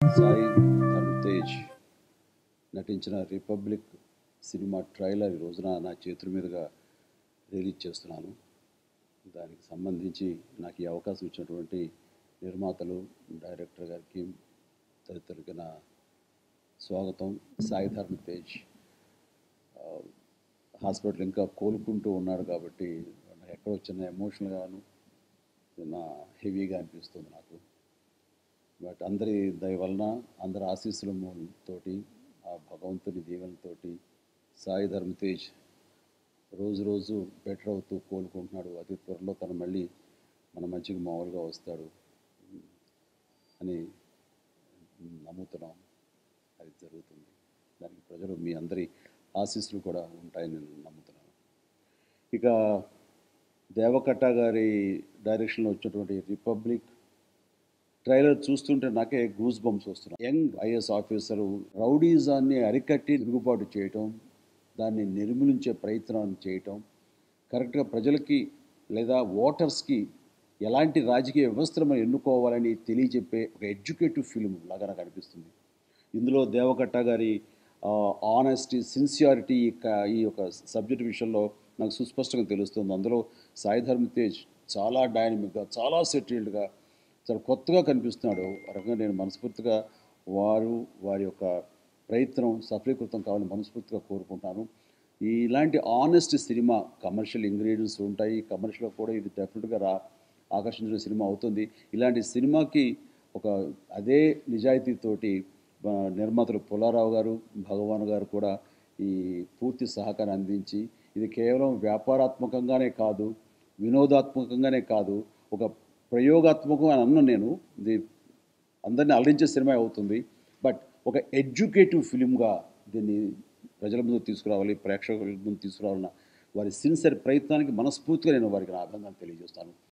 సాయి ధర్మ్ తేజ్ నటించిన republic cinema trailer ఈ రోజున నా చేతుల మీదుగా రిలీజ్ చేస్తున్నాను దానికి సంబంధించి నాకు ఈ అవకాశం ఇచ్చినటువంటి నిర్మాతలు డైరెక్టర్ గారికి తదితరులకి నా స్వాగతం సాయి ధర్మ్ తేజ్ ఆ, హాస్పిటల్ ఇంకా కోలుకుంటూ ఉన్నాడు కాబట్టి నాకు ఎక్కడ వచ్చిన ఎమోషనల్గాను నా హెవీగా అనిపిస్తుంది నాకు బట్ అందరి దయ వలన అందరి ఆశీస్సుల తోటి ఆ భగవంతుని దీవెనతోటి సాయి ధర్మ తేజ్ రోజు రోజు బెటర్ అవుతూ కోలుకుంటున్నాడు అతి త్వరలో తను మళ్ళీ మన మంచిగా మామూలుగా వస్తాడు అని నమ్ముతున్నాం అది జరుగుతుంది దానికి ప్రజలు మీ అందరి ఆశీస్సులు కూడా ఉంటాయని నేను నమ్ముతున్నాను ఇక దేవకట్ట గారి డైరెక్షన్లో వచ్చినటువంటి రిపబ్లిక్ ట్రైలర్ చూస్తుంటే నాకే గూస్ బంప్స్ వస్తున్నాయి యంగ్ ఐఎస్ ఆఫీసరు రౌడీజాన్ని అరికట్టి తిరుగుబాటు చేయటం దాన్ని నిర్మూలించే ప్రయత్నం చేయటం కరెక్ట్గా ప్రజలకి లేదా ఓటర్స్కి ఎలాంటి రాజకీయ వ్యవస్థను మనం ఎన్నుకోవాలని తెలియజెప్పే ఒక ఎడ్యుకేటివ్ ఫిల్మ్ లాగా నాకు అనిపిస్తుంది ఇందులో దేవకట్ట గారి ఆనెస్టీ సిన్సియారిటీ ఈ యొక్క సబ్జెక్ట్ విషయంలో నాకు సుస్పష్టంగా తెలుస్తుంది అందులో సాయి ధర్మ తేజ్ చాలా డైనమిక్గా చాలా సెటిల్డ్గా చాలా కొత్తగా కనిపిస్తున్నాడు ఆ రకంగా నేను మనస్ఫూర్తిగా వారు వారి యొక్క ప్రయత్నం సఫలీకృతం కావాలని మనస్ఫూర్తిగా కోరుకుంటాను ఈ ఇలాంటి ఆనెస్ట్ సినిమా కమర్షియల్ ఇంగ్రీడియంట్స్ ఉంటాయి కమర్షియల్లో కూడా ఇది డెఫినెట్గా రా ఆకర్షించిన సినిమా అవుతుంది ఇలాంటి సినిమాకి ఒక అదే నిజాయితీతోటి ఆ, నిర్మాతలు పుల్లారావు గారు భగవాన్ గారు కూడా ఈ పూర్తి సహకారం అందించి ఇది కేవలం వ్యాపారాత్మకంగానే కాదు వినోదాత్మకంగానే కాదు ఒక ప్రయోగాత్మకం అని అన్నాను నేను ఇది అందరిని అలరించే సినిమా అవుతుంది బట్ ఒక ఎడ్యుకేటివ్ ఫిలింగా దీన్ని ప్రజల ముందు తీసుకురావాలి ప్రేక్షకుల ముందు తీసుకురావాలన్న వారి సిన్సియర్ ప్రయత్నానికి మనస్ఫూర్తిగా నేను వారికి నా అభినందనలు తెలియజేస్తాను